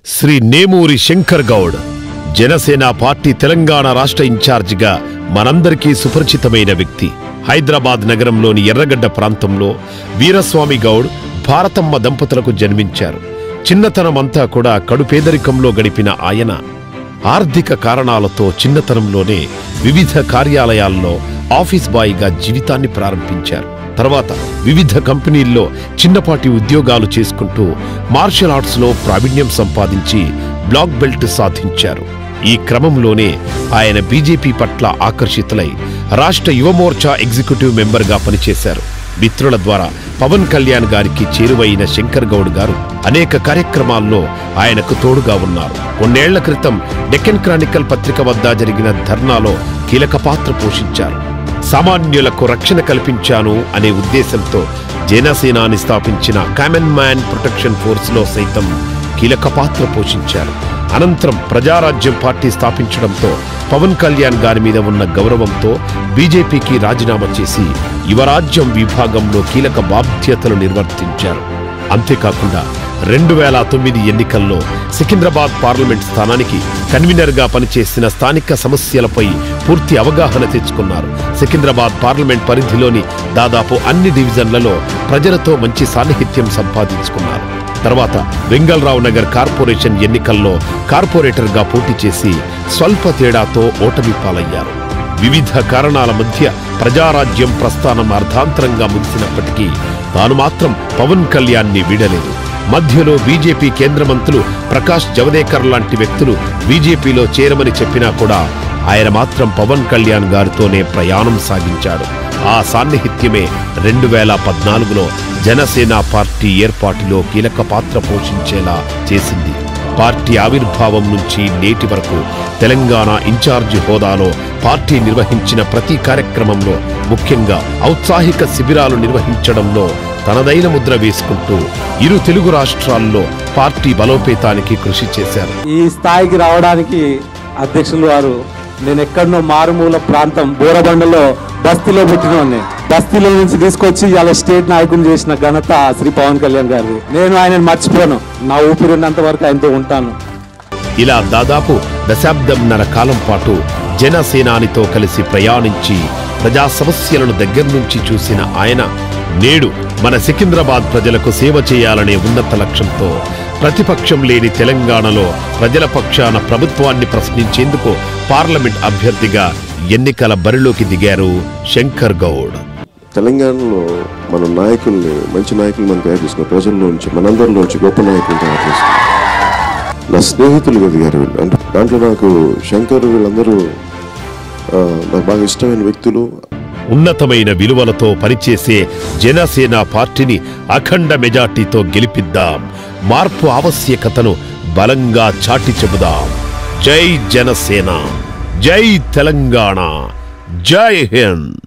Shri Nemuri Shankar Goud Janasena party Telangana రాష్ట్ర ఇన్ఛార్జిగా మనందరికీ సుపరిచితమైన వ్యక్తి హైదరాబాద్ నగరంలోని ఎర్రగడ్డ ప్రాంతంలో వీరస్వామి గౌడ్ భారతమ్మ దంపతులకు జన్మించారు చిన్నతనమంతా కూడా కడుపేదరికంలో గడిపిన ఆయన ఆర్థిక కారణాలతో చిన్నతనంలోనే వివిధ కార్యాలయాల్లో ఆఫీస్ బాయ్గా జీవితాన్ని ప్రారంభించారు తర్వాత వివిధ కంపెనీల్లో చిన్నపాటి ఉద్యోగాలు చేసుకుంటూ మార్షల్ ఆర్ట్స్లో ప్రావీణ్యం సంపాదించి బ్లాక్ బెల్ట్ సాధించారు ఈ క్రమంలోనే ఆయన బీజేపీ పట్ల ఆకర్షితులై రాష్ట్ర యువమోర్చా ఎగ్జిక్యూటివ్ మెంబర్గా పనిచేశారు మిత్రుల ద్వారా పవన్ కళ్యాణ్ గారికి చేరువైన శంకర్ గౌడ్ గారు అనేక కార్యక్రమాల్లో ఆయనకు తోడుగా ఉన్నారు కొన్నేళ్ల క్రితం డెక్కన్ క్రానికల్ పత్రిక వద్ద జరిగిన ధర్నాలో కీలక పాత్ర పోషించారు సామాన్యులకు రక్షణ కల్పించాను అనే ఉద్దేశంతో జనసేనాని స్థాపించిన కామన్ మ్యాన్ ప్రొటెక్షన్ ఫోర్స్ లో సైతం కీలక పాత్ర పోషించారు అనంతరం ప్రజారాజ్యం పార్టీ స్థాపించడంతో పవన్ కళ్యాణ్ గారి మీద ఉన్న గౌరవంతో బీజేపీకి రాజీనామా చేసి యువరాజ్యం విభాగంలో కీలక బాధ్యతలు నిర్వర్తించారు అంతేకాకుండా రెండు వేల తొమ్మిది ఎన్నికల్లో సికింద్రాబాద్ పార్లమెంట్ స్థానానికి కన్వీనర్గా పనిచేసిన స్థానిక సమస్యలపై పూర్తి అవగాహన తెచ్చుకున్నారు సికింద్రాబాద్ పార్లమెంట్ పరిధిలోని దాదాపు అన్ని డివిజన్లలో ప్రజలతో మంచి సాన్నిహిత్యం సంపాదించుకున్నారు తర్వాత వెంగళరావు నగర్ కార్పొరేషన్ ఎన్నికల్లో కార్పొరేటర్గా పోటీ చేసి స్వల్ప తేడాతో ఓటమి పాలయ్యారు వివిధ కారణాల మధ్య ప్రజారాజ్యం ప్రస్థానం అర్ధాంతరంగా ముగిసినప్పటికీ తాను మాత్రం పవన్ కళ్యాణ్ని వీడలేదు మధ్యలో బీజేపీ కేంద్ర మంత్రులు ప్రకాష్ జవదేకర్ లాంటి వ్యక్తులు బీజేపీలో చేరమని చెప్పినా కూడా ఆయన మాత్రం పవన్ కళ్యాణ్ గారితోనే ప్రయాణం సాగించాడు ఆ సాన్నిహిత్యమే రెండు వేల పద్నాలుగులో జనసేన పార్టీ ఏర్పాటులో కీలక పాత్ర పోషించేలా చేసింది పార్టీ ఆవిర్భావం నుంచి నేటి వరకు తెలంగాణ ఇన్ఛార్జి హోదాలో పార్టీ నిర్వహించిన ప్రతి కార్యక్రమంలో ముఖ్యంగా ఔత్సాహిక శిబిరాలు నిర్వహించడంలో తనదైన ముద్ర వేసుకుంటూ ఇరు తెలుగు రాష్ట్రాల్లో పార్టీ బలోపేతానికి కృషి చేశారు ఈ స్థాయికి రావడానికి అధ్యక్షులు వారు నేను ఎక్కడనో మారుమూల ప్రాంతం బోరబండలో బస్తీలో పుట్టినోడిని బస్తీలో నుంచి తీసుకొచ్చి ఇలా స్టేట్ నాయకుని చేసిన ఘనత శ్రీ పవన్ కళ్యాణ్ గారిది నేను ఆయనను మర్చిపోను నా ఊపిరి ఉన్నంత వరకు ఆయనతో ఉంటాను ఇలా దాదాపు దశాబ్దంన్నర కాలం పాటు జనసేనానితో కలిసి ప్రయాణించి ప్రజా సమస్యలను దగ్గర నుంచి చూసిన ఆయన నేడు మన సికింద్రాబాద్ ప్రజలకు సేవ చేయాలనే ఉన్నత లక్ష్యంతో ప్రతిపక్షం లేని తెలంగాణలో ప్రజల పక్షాన ప్రభుత్వాన్ని ప్రశ్నించేందుకు పార్లమెంట్ అభ్యర్థిగా ఎన్నికల బరిలోకి దిగారు శంకర్ గౌడ్ తెలంగాణలో మన నాయకుల్ని మంచి నాయకులు మనం తయారు చేసుకున్నాం ప్రజల్లోంచి మనందరిలోంచి గొప్ప నాయకులు తయారు చేసుకున్నాం నా స్నేహితులు ఎదిగారు వీళ్ళు అంటే దాంట్లో నాకు శంకర్ వీళ్ళందరూ ఆ, నాకు బాగా ఇష్టమైన వ్యక్తులు ఉన్నతమైన విలువలతో పనిచేసే జనసేన పార్టీని అఖండ మెజార్టీతో గెలిపిద్దాం మార్పు ఆవశ్యకతను బలంగా చాటి చెబుదాం జై జనసేన జై తెలంగాణ జై హింద్